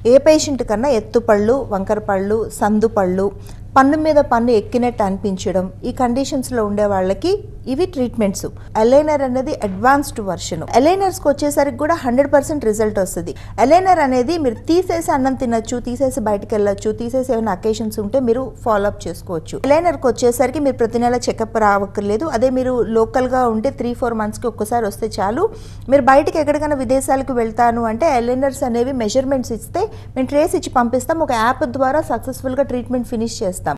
ఏ patient కన్నా ఎత్తుపళ్ళు వంకర పళ్ళు సందు పళ్ళు పన్ను మీద పన్ను ఎక్కినట్టు అనిపించడం ఈ కండిషన్స్లో ఉండే వాళ్ళకి ఇవి ట్రీట్మెంట్స్ అలైనర్ అనేది అడ్వాన్స్డ్ వర్షన్ అలైనర్స్కి వచ్చేసరికి కూడా హండ్రెడ్ పర్సెంట్ రిజల్ట్ వస్తుంది అలైనర్ అనేది మీరు తీసేసి అన్నం తినొచ్చు తీసేసి బయటకు వెళ్ళొచ్చు తీసేసి ఏమైనా అకేషన్స్ ఉంటే మీరు ఫాలో అప్ చేసుకోవచ్చు అలైనర్కి వచ్చేసరికి మీరు ప్రతి నెల చెకప్ రావక్కర్లేదు అదే మీరు లోకల్గా ఉంటే త్రీ ఫోర్ మంత్స్కి ఒక్కసారి వస్తే చాలు మీరు బయటకి ఎక్కడికైనా విదేశాలకు వెళ్తాను అంటే అలైనర్స్ అనేవి మెజర్మెంట్స్ ఇస్తే మేము ట్రేస్ ఇచ్చి పంపిస్తాం ఒక యాప్ ద్వారా సక్సెస్ఫుల్గా ట్రీట్మెంట్ ఫినిష్ చేస్తాం